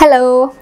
hello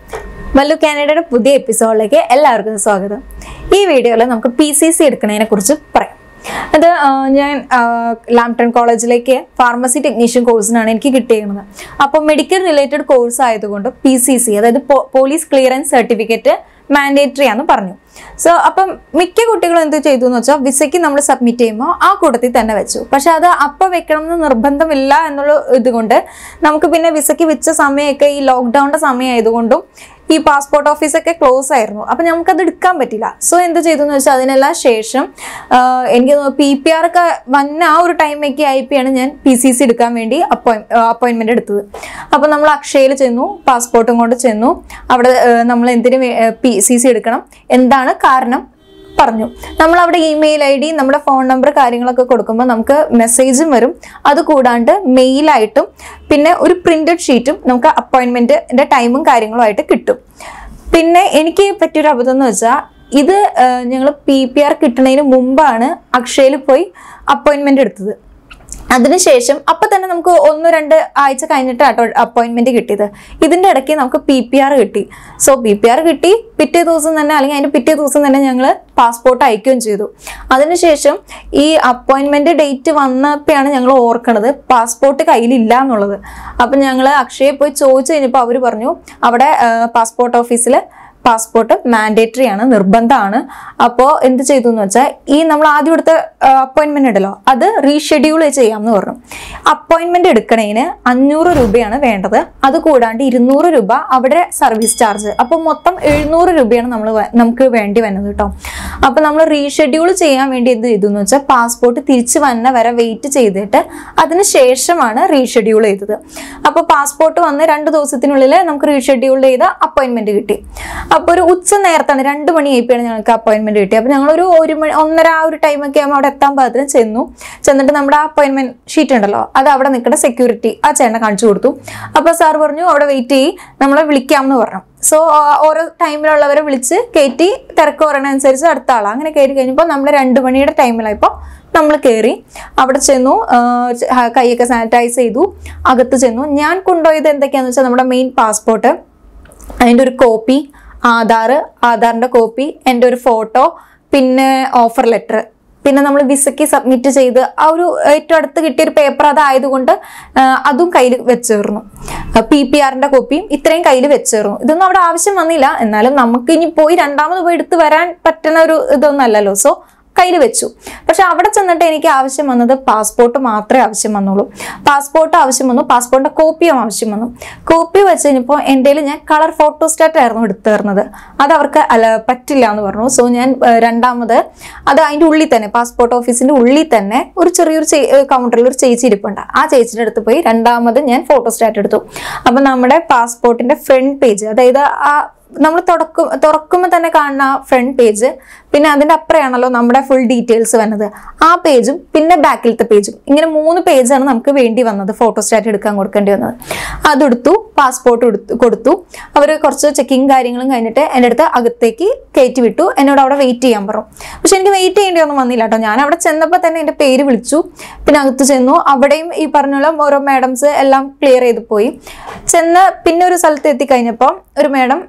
Mallu കാനഡയുടെ പുതിയ എപ്പിസോഡിലേക്ക് എല്ലാവർക്കും സ്വാഗതം ഈ വീഡിയോയിൽ നമുക്ക് പി സി സി എടുക്കുന്നതിനെ കുറിച്ച് പറയാം അത് ആ, ഞാൻ ലാംപ്ടൺ കോളേജിലേക്ക് ഫാർമസി ടെക്നീഷ്യൻ കോഴ്സിനാണ് എനിക്ക് കിട്ടിയിരുന്നത് അപ്പോൾ മെഡിക്കൽ റിലേറ്റഡ് കോഴ്സ് ആയതുകൊണ്ട് പി സി സി അതായത് പോലീസ് ക്ലിയറൻസ് സർട്ടിഫിക്കറ്റ് മാൻഡേറ്ററി ആണെന്ന് പറഞ്ഞു സോ അപ്പം മിക്ക കുട്ടികളും എന്ത് ചെയ്തു എന്ന് വെച്ചാൽ വിസയ്ക്ക് നമ്മൾ സബ്മിറ്റ് ചെയ്യുമ്പോൾ ആ കൂട്ടത്തിൽ തന്നെ വെച്ചു പക്ഷെ അത് അപ്പം വെക്കണം എന്ന് നിർബന്ധമില്ല എന്നുള്ള ഇതുകൊണ്ട് നമുക്ക് പിന്നെ വിസയ്ക്ക് വെച്ച സമയമൊക്കെ ഈ ലോക്ക്ഡൗണിന്റെ സമയമായതുകൊണ്ടും ഈ പാസ്പോർട്ട് ഓഫീസൊക്കെ ക്ലോസ് ആയിരുന്നു അപ്പം നമുക്കത് എടുക്കാൻ പറ്റില്ല സോ എന്ത് ചെയ്തു എന്ന് വെച്ചാൽ അതിനെല്ലാം ശേഷം ആഹ് എനിക്ക് പി പി ആർ ഒക്കെ വന്ന ആ ഒരു ടൈമൊക്കെ ആയിപ്പോഴാണ് ഞാൻ പി സി സി എടുക്കാൻ വേണ്ടി അപ്പോയിൻ അപ്പോയിൻമെന്റ് എടുത്തത് അപ്പം നമ്മൾ അക്ഷയയിൽ ചെന്നു പാസ്പോർട്ടും കൊണ്ട് ചെന്നു അവിടെ ആഹ് നമ്മൾ എന്തിനു പി സി സി എടുക്കണം എന്താണ് കാരണം പറഞ്ഞു നമ്മൾ അവിടെ ഇമെയിൽ ഐ ഡി നമ്മുടെ ഫോൺ നമ്പർ കാര്യങ്ങളൊക്കെ കൊടുക്കുമ്പോൾ നമുക്ക് മെസ്സേജും വരും അത് കൂടാണ്ട് മെയിലായിട്ടും പിന്നെ ഒരു പ്രിന്റഡ് ഷീറ്റും നമുക്ക് അപ്പോയിൻമെന്റിന്റെ ടൈമും കാര്യങ്ങളുമായിട്ട് കിട്ടും പിന്നെ എനിക്ക് പറ്റിയൊരു അബദ്ധം എന്ന് വെച്ചാൽ ഇത് ഞങ്ങൾ പി പി ആർ കിട്ടുന്നതിന് മുമ്പാണ് അക്ഷയയിൽ പോയി അപ്പോയിൻമെന്റ് എടുത്തത് അതിനുശേഷം അപ്പൊ തന്നെ നമുക്ക് ഒന്ന് രണ്ട് ആഴ്ച കഴിഞ്ഞിട്ട് കേട്ടോ അപ്പോയിന്റ്മെന്റ് കിട്ടിയത് ഇതിന്റെ ഇടയ്ക്ക് നമുക്ക് പി പി ആർ കിട്ടി സോ പി പി ആർ കിട്ടി പിറ്റേ ദിവസം തന്നെ അല്ലെങ്കിൽ അതിന്റെ പിറ്റേ ദിവസം തന്നെ ഞങ്ങൾ പാസ്പോർട്ട് അയക്കുകയും ചെയ്തു അതിനുശേഷം ഈ അപ്പോയിന്റ്മെന്റ് ഡേറ്റ് വന്നപ്പോഴാണ് ഞങ്ങൾ ഓർക്കണത് പാസ്പോർട്ട് കയ്യിലില്ല എന്നുള്ളത് അപ്പം ഞങ്ങൾ അക്ഷയെ പോയി ചോദിച്ചു കഴിഞ്ഞപ്പോൾ അവർ പറഞ്ഞു അവിടെ പാസ്പോർട്ട് ഓഫീസിൽ പാസ്പോർട്ട് മാൻഡേറ്ററി ആണ് നിർബന്ധമാണ് അപ്പോൾ എന്ത് ചെയ്തു എന്ന് വെച്ചാൽ ഈ നമ്മൾ ആദ്യം എടുത്ത അപ്പോയിന്റ്മെന്റ് ഉണ്ടല്ലോ അത് റീഷെഡ്യൂൾ ചെയ്യാമെന്ന് പറഞ്ഞു അപ്പോയിന്റ്മെന്റ് എടുക്കണതിന് അഞ്ഞൂറ് രൂപയാണ് വേണ്ടത് അത് കൂടാണ്ട് ഇരുന്നൂറ് രൂപ അവിടെ സർവീസ് ചാർജ് അപ്പോൾ മൊത്തം എഴുന്നൂറ് രൂപയാണ് നമ്മൾ നമുക്ക് വേണ്ടി വന്നത് കേട്ടോ അപ്പോൾ നമ്മൾ റീഷെഡ്യൂൾ ചെയ്യാൻ വേണ്ടി എന്ത് ചെയ്തു എന്ന് വെച്ചാൽ പാസ്പോർട്ട് തിരിച്ചു വന്ന വരെ വെയിറ്റ് ചെയ്തിട്ട് അതിന് ശേഷമാണ് റീഷെഡ്യൂൾ ചെയ്തത് അപ്പോൾ പാസ്പോർട്ട് വന്ന് രണ്ട് ദിവസത്തിനുള്ളിൽ നമുക്ക് റീഷെഡ്യൂൾ ചെയ്ത അപ്പോയിന്റ്മെന്റ് കിട്ടി അപ്പോൾ ഒരു ഉച്ച നേരത്താണ് രണ്ട് മണി ആയിപ്പോഴാണ് ഞങ്ങൾക്ക് അപ്പോയിന്റ്മെന്റ് കിട്ടി അപ്പോൾ ഞങ്ങളൊരു ഒരു മണി ഒന്നര ആ ഒരു ടൈമൊക്കെ ആകുമ്പോൾ അവിടെ എത്താൻ പാകത്തിന് ചെന്നു ചെന്നിട്ട് നമ്മുടെ അപ്പോയിന്റ്മെന്റ് ഷീറ്റ് ഉണ്ടല്ലോ അത് അവിടെ നിൽക്കുന്ന സെക്യൂരിറ്റി ആ ചേട്ടനെ കാണിച്ചു കൊടുത്തു അപ്പോൾ സാർ പറഞ്ഞു അവിടെ വെയിറ്റ് ചെയ്യ് നമ്മളെ വിളിക്കാമെന്ന് പറഞ്ഞു സോ ഓരോ ടൈമിലുള്ളവരെ വിളിച്ച് കയറ്റി തിരക്ക് പറയുന്നതനുസരിച്ച് അടുത്ത ആളാണ് അങ്ങനെ കയറി കഴിഞ്ഞപ്പോൾ നമ്മൾ രണ്ട് മണിയുടെ ടൈമിലായപ്പോൾ നമ്മൾ കയറി അവിടെ ചെന്നു ആ, ച- ആ, കൈയൊക്കെ സാനിറ്റൈസ് ചെയ്തു അകത്ത് ചെന്നു ഞാൻ കൊണ്ടുപോയത് എന്തൊക്കെയാണെന്ന് വെച്ചാൽ നമ്മുടെ മെയിൻ പാസ്പോർട്ട് അതിൻ്റെ ഒരു കോപ്പി ആധാർ ആധാറിൻ്റെ കോപ്പി എൻ്റെ ഒരു ഫോട്ടോ പിന്നെ ഓഫർ ലെറ്റർ പിന്നെ നമ്മൾ വിസയ്ക്ക് സബ്മിറ്റ് ചെയ്ത് ആ ഒരു ഏറ്റവും അടുത്ത് കിട്ടിയ ഒരു പേപ്പർ അതായതുകൊണ്ട് ആ, അതും കയ്യിൽ വെച്ചേർന്നു പി പി ആറിൻ്റെ കോപ്പിയും ഇത്രയും കയ്യിൽ വെച്ചേർന്നു ഇതൊന്നും അവിടെ ആവശ്യം വന്നില്ല എന്നാലും നമുക്ക് ഇനി പോയി രണ്ടാമത് പോയി എടുത്ത് വരാൻ പറ്റുന്ന ഒരു ഇതൊന്നും അല്ലല്ലോ സോ കയ്യിൽ വെച്ചു പക്ഷെ അവിടെ ചെന്നിട്ട് എനിക്ക് ആവശ്യം വന്നത് പാസ്പോർട്ട് മാത്രമേ ആവശ്യം വന്നുള്ളൂ പാസ്പോർട്ട് ആവശ്യം വന്നു പാസ്പോർട്ടിന്റെ കോപ്പിയും ആവശ്യം വന്നു കോപ്പി വെച്ച് കഴിഞ്ഞപ്പോൾ എൻ്റെ ഞാൻ കളർ ഫോട്ടോസ്റ്റാറ്റ് ആയിരുന്നു എടുത്തു തരുന്നത് അത് അവർക്ക് അല്ല പറ്റില്ല എന്ന് പറഞ്ഞു സോ ഞാൻ ഏർ, രണ്ടാമത് അത് അതിൻ്റെ ഉള്ളിൽ തന്നെ പാസ്പോർട്ട് ഓഫീസിന്റെ ഉള്ളിൽ തന്നെ ഒരു ചെറിയൊരു കൗണ്ടറിൽ ഒരു ചേച്ചി ഇരിപ്പുണ്ട് ആ ചേച്ചിയുടെ അടുത്ത് പോയി രണ്ടാമത് ഞാൻ ഫോട്ടോസ്റ്റാറ്റ് എടുത്തു അപ്പം നമ്മുടെ പാസ്പോർട്ടിന്റെ ഫ്രണ്ട് പേജ് അതായത് ആ നമ്മൾ തുറക്കും തുറക്കുമ്പോൾ തന്നെ കാണുന്ന ആ ഫ്രണ്ട് പേജ് പിന്നെ അതിൻ്റെ അപ്പുറയാണല്ലോ നമ്മുടെ ഫുൾ ഡീറ്റെയിൽസ് വന്നത് ആ പേജും പിന്നെ ബാക്കിലത്തെ പേജും ഇങ്ങനെ മൂന്ന് പേജാണ് നമുക്ക് വേണ്ടി വന്നത് ഫോട്ടോസ്റ്റാറ്റ് എടുക്കാൻ കൊടുക്കേണ്ടി വന്നത് അതെടുത്തു പാസ്പോർട്ട് എടുത്തു കൊടുത്തു അവർ കുറച്ച് ചെക്കിങ് കാര്യങ്ങളും കഴിഞ്ഞിട്ട് എൻ്റെ അടുത്ത് അകത്തേക്ക് കയറ്റി വിട്ടു എന്നോട് അവിടെ വെയിറ്റ് ചെയ്യാൻ പറഞ്ഞു പക്ഷെ എനിക്ക് വെയിറ്റ് ചെയ്യേണ്ടി ഒന്നും വന്നില്ല കേട്ടോ ഞാൻ അവിടെ ചെന്നപ്പോൾ തന്നെ എൻ്റെ പേര് വിളിച്ചു പിന്നെ അകത്ത് ചെന്നു അവിടെയും ഈ പറഞ്ഞ പോലെ ഓരോ മാഡംസ് എല്ലാം ക്ലിയർ ചെയ്ത് പോയി ചെന്ന് പിന്നെ ഒരു സ്ഥലത്ത് എത്തിക്കഴിഞ്ഞപ്പോൾ ഒരു മാഡം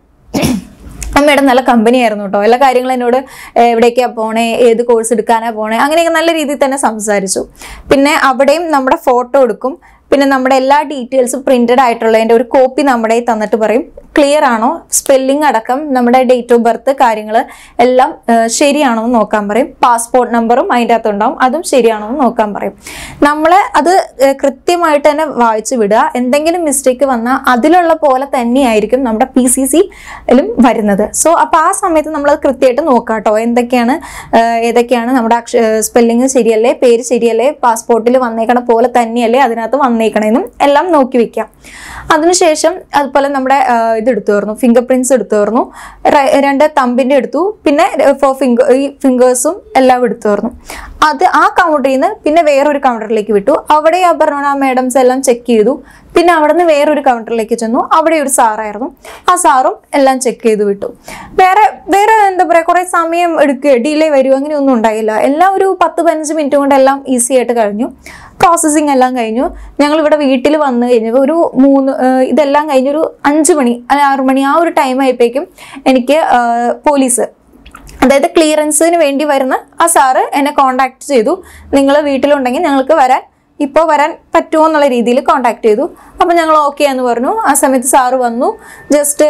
അമ്മയുടെ നല്ല കമ്പനി ആയിരുന്നു കേട്ടോ എല്ലാ കാര്യങ്ങളും എന്നോട് ഏർ, എവിടേക്കാ പോണേ ഏത് കോഴ്സ് എടുക്കാനാ പോണേ അങ്ങനെയൊക്കെ നല്ല രീതിയിൽ തന്നെ സംസാരിച്ചു പിന്നെ അവിടെയും നമ്മുടെ ഫോട്ടോ എടുക്കും പിന്നെ നമ്മുടെ എല്ലാ ഡീറ്റെയിൽസും പ്രിന്റഡ് ആയിട്ടുള്ളതിൻ്റെ ഒരു കോപ്പി നമ്മുടെ കയ്യിൽ തന്നിട്ട് പറയും ക്ലിയർ ആണോ സ്പെല്ലിംഗ് അടക്കം നമ്മുടെ ഡേറ്റ് ഓഫ് ബർത്ത് കാര്യങ്ങൾ എല്ലാം ഏർ, ശരിയാണോ എന്ന് നോക്കാൻ പറയും പാസ്പോർട്ട് നമ്പറും അതിൻ്റെ അകത്ത് ഉണ്ടാവും അതും ശരിയാണോ എന്ന് നോക്കാൻ പറയും നമ്മൾ അത് ഏർ, കൃത്യമായിട്ട് തന്നെ വായിച്ചു വിടുക എന്തെങ്കിലും മിസ്റ്റേക്ക് വന്നാൽ അതിലുള്ള പോലെ തന്നെയായിരിക്കും നമ്മുടെ പി സി സിയിലും വരുന്നത് സോ അപ്പോൾ ആ സമയത്ത് നമ്മൾ കൃത്യമായിട്ട് നോക്കാം കേട്ടോ എന്തൊക്കെയാണ് ഏർ, ഏതൊക്കെയാണ് നമ്മുടെ സ്പെല്ലിങ് ശരിയല്ലേ പേര് ശരിയല്ലേ പാസ്പോർട്ടിൽ വന്നേക്കണ പോലെ തന്നെയല്ലേ അതിനകത്ത് വന്നേക്കണേന്നും എല്ലാം നോക്കി വെക്കാം അതിനുശേഷം അതുപോലെ നമ്മുടെ ആ, ഇത് എടുത്തു തീർന്നു ഫിംഗർ പ്രിന്റ്സ് എടുത്തു തീർന്നു റ- രണ്ട് തമ്പിന്റെ എടുത്തു പിന്നെ ഫോർ ഫിംഗർ ഈ ഫിംഗേഴ്സും എല്ലാം എടുത്തു തീർന്നു അത് ആ കൗണ്ടറിൽ നിന്ന് പിന്നെ വേറൊരു കൗണ്ടറിലേക്ക് വിട്ടു അവിടെ ആ പറഞ്ഞ ആ മാഡംസ് എല്ലാം ചെക്ക് ചെയ്തു പിന്നെ അവിടെ നിന്ന് വേറൊരു കൗണ്ടറിലേക്ക് ചെന്നു അവിടെ ഒരു സാറായിരുന്നു ആ സാറും എല്ലാം ചെക്ക് ചെയ്ത് വിട്ടു വേറെ വേറെ എന്താ പറയുക കുറേ സമയം എടുക്കുക ഡിലേ വരുമോ അങ്ങനെയൊന്നും ഉണ്ടായില്ല എല്ലാം ഒരു പത്ത് പതിനഞ്ച് മിനിറ്റ് കൊണ്ട് എല്ലാം ഈസി ആയിട്ട് കഴിഞ്ഞു പ്രോസസ്സിങ് എല്ലാം കഴിഞ്ഞു ഞങ്ങൾ ഇവിടെ വീട്ടിൽ വന്നു കഴിഞ്ഞപ്പോൾ ഒരു മൂന്ന് ഏഹ് ഇതെല്ലാം കഴിഞ്ഞൊരു അഞ്ച് മണി അല്ല ആറ് മണി ആ ഒരു ടൈം ആയപ്പോഴേക്കും എനിക്ക് ഏഹ് പോലീസ് അതായത് ക്ലിയറൻസിന് വേണ്ടി വരുന്ന ആ സാറ് എന്നെ കോണ്ടാക്ട് ചെയ്തു നിങ്ങൾ വീട്ടിലുണ്ടെങ്കിൽ ഞങ്ങൾക്ക് വരാൻ ഇപ്പോൾ വരാൻ പറ്റുമോ എന്നുള്ള രീതിയിൽ കോണ്ടാക്ട് ചെയ്തു അപ്പോൾ ഞങ്ങൾ ഓക്കെ എന്ന് പറഞ്ഞു ആ സമയത്ത് സാറ് വന്നു ജസ്റ്റ്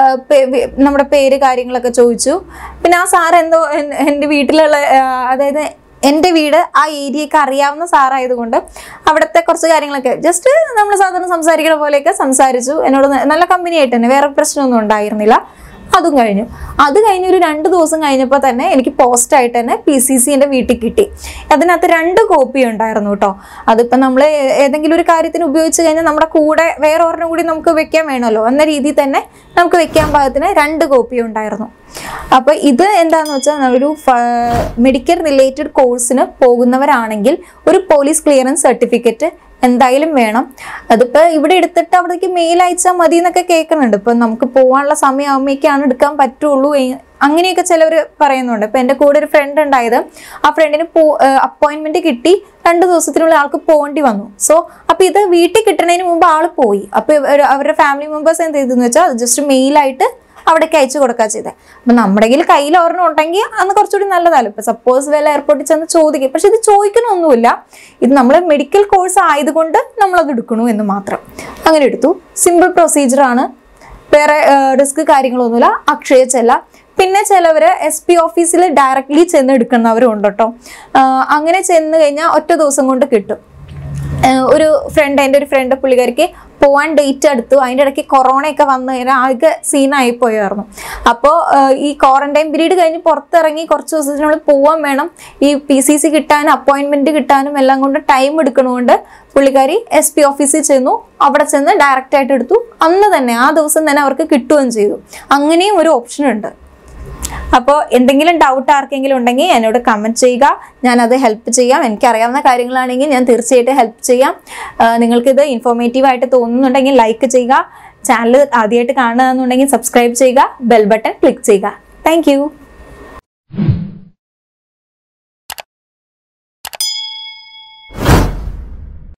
നമ്മുടെ പേര് കാര്യങ്ങളൊക്കെ ചോദിച്ചു പിന്നെ ആ സാറ് എന്തോ എൻ- എൻ്റെ വീട്ടിലുള്ള ആ, അതായത് എൻ്റെ വീട് ആ ഏരിയയൊക്കെ അറിയാവുന്ന സാറായതുകൊണ്ട് അവിടുത്തെ കുറച്ച് കാര്യങ്ങളൊക്കെ ജസ്റ്റ് നമ്മൾ സാധാരണ സംസാരിക്കുന്ന പോലെയൊക്കെ സംസാരിച്ചു എന്നോട് ന- നല്ല കമ്പനി ആയിട്ട് തന്നെ വേറെ പ്രശ്നമൊന്നും ഉണ്ടായിരുന്നില്ല അതും കഴിഞ്ഞു അത് കഴിഞ്ഞ് ഒരു രണ്ട് ദിവസം കഴിഞ്ഞപ്പോൾ തന്നെ എനിക്ക് പോസ്റ്റ് ആയിട്ട് തന്നെ പി സി സി എൻ്റെ വീട്ടിൽ കിട്ടി അതിനകത്ത് രണ്ട് കോപ്പി ഉണ്ടായിരുന്നു കേട്ടോ അതിപ്പോൾ നമ്മൾ ഏതെങ്കിലും ഒരു കാര്യത്തിന് ഉപയോഗിച്ച് കഴിഞ്ഞാൽ നമ്മുടെ കൂടെ വേറെ ഒരെണ്ണം കൂടി നമുക്ക് വെക്കാൻ വേണമല്ലോ എന്ന രീതിയിൽ തന്നെ നമുക്ക് വെക്കാൻ പാകത്തിന് രണ്ട് കോപ്പി ഉണ്ടായിരുന്നു അപ്പോൾ ഇത് എന്താന്ന് വെച്ചാൽ ഒരു മെഡിക്കൽ റിലേറ്റഡ് കോഴ്സിന് പോകുന്നവരാണെങ്കിൽ ഒരു പോലീസ് ക്ലിയറൻസ് സർട്ടിഫിക്കറ്റ് എന്തായാലും വേണം അതിപ്പോൾ ഇവിടെ എടുത്തിട്ട് അവിടേക്ക് മെയിൽ അയച്ചാൽ മതി എന്നൊക്കെ കേൾക്കുന്നുണ്ട് ഇപ്പം നമുക്ക് പോകാനുള്ള സമയമാകുമ്പോഴേക്കാണ് എടുക്കാൻ പറ്റുള്ളൂ എ- അങ്ങനെയൊക്കെ ചിലവർ പറയുന്നുണ്ട് ഇപ്പം എൻ്റെ കൂടെ ഒരു ഫ്രണ്ട് ഉണ്ടായത് ആ ഫ്രണ്ടിന് പോ അപ്പോയിൻമെൻറ്റ് കിട്ടി രണ്ട് ദിവസത്തിനുള്ളിൽ ആൾക്ക് പോകേണ്ടി വന്നു സോ അപ്പോൾ ഇത് വീട്ടിൽ കിട്ടുന്നതിന് മുമ്പ് ആൾ പോയി അപ്പോൾ അവരുടെ ഫാമിലി മെമ്പേഴ്സ് എന്ത് ചെയ്തെന്ന് വെച്ചാൽ അത് ജസ്റ്റ് മെയിലായിട്ട് അവിടേക്ക് അയച്ചു കൊടുക്കുക ചെയ്തത് അപ്പം നമ്മുടെ കയ്യിൽ കയ്യിൽ ഒരെണ്ണം ഉണ്ടെങ്കിൽ അന്ന് കുറച്ചുകൂടി നല്ലതല്ലോ ഇപ്പം സപ്പോസ് വല്ല എയർപോർട്ടിൽ ചെന്ന് ചോദിക്കും പക്ഷെ ഇത് ചോദിക്കണമൊന്നുമില്ല ഇത് നമ്മൾ മെഡിക്കൽ കോഴ്സ് ആയതുകൊണ്ട് നമ്മളത് എടുക്കണു എന്ന് മാത്രം അങ്ങനെ എടുത്തു സിമ്പിൾ പ്രൊസീജിയറാണ് വേറെ റിസ്ക് കാര്യങ്ങളൊന്നുമില്ല അക്ഷയ ചെല്ല പിന്നെ ചിലവർ എസ് പി ഓഫീസിൽ ഡയറക്റ്റ്ലി ചെന്ന് എടുക്കുന്നവരും ഉണ്ട് കേട്ടോ അങ്ങനെ ചെന്ന് കഴിഞ്ഞാൽ ഒറ്റ ദിവസം കൊണ്ട് കിട്ടും ഏഹ് ഒരു ഫ്രണ്ട് എൻ്റെ ഒരു ഫ്രണ്ട് പുള്ളിക്കാരിക്ക് പോവാൻ ഡേറ്റ് എടുത്തു അതിൻ്റെ ഇടയ്ക്ക് കൊറോണയൊക്കെ വന്നു കഴിഞ്ഞാൽ ആകെ സീനായി പോയായിരുന്നു അപ്പോൾ ഈ ക്വാറന്റൈൻ പീരീഡ് കഴിഞ്ഞ് പുറത്തിറങ്ങി കുറച്ച് ദിവസത്തിനുള്ളിൽ പോവാൻ വേണം ഈ പി സി സി കിട്ടാനും അപ്പോയിൻമെൻറ്റ് കിട്ടാനും എല്ലാം കൊണ്ട് ടൈം എടുക്കണതുകൊണ്ട് പുള്ളിക്കാരി എസ് പി ഓഫീസിൽ ചെന്നു അവിടെ ചെന്ന് ഡയറക്റ്റ് ആയിട്ട് എടുത്തു അന്ന് തന്നെ ആ ദിവസം തന്നെ അവർക്ക് കിട്ടുകയും ചെയ്തു അങ്ങനെയും ഒരു ഓപ്ഷൻ ഉണ്ട് അപ്പോൾ എന്തെങ്കിലും ഡൗട്ട് ആർക്കെങ്കിലും ഉണ്ടെങ്കിൽ എന്നോട് കമൻറ്റ് ചെയ്യുക ഞാനത് ഹെൽപ്പ് ചെയ്യാം എനിക്കറിയാവുന്ന കാര്യങ്ങളാണെങ്കിൽ ഞാൻ തീർച്ചയായിട്ടും ഹെൽപ്പ് ചെയ്യാം ആ, നിങ്ങൾക്കിത് ഇൻഫോർമേറ്റീവ് ആയിട്ട് തോന്നുന്നുണ്ടെങ്കിൽ ലൈക്ക് ചെയ്യുക ചാനൽ ആദ്യമായിട്ട് കാണുക എന്നുണ്ടെങ്കിൽ സബ്സ്ക്രൈബ് ചെയ്യുക ബെൽ ബട്ടൺ ക്ലിക്ക് ചെയ്യുക താങ്ക്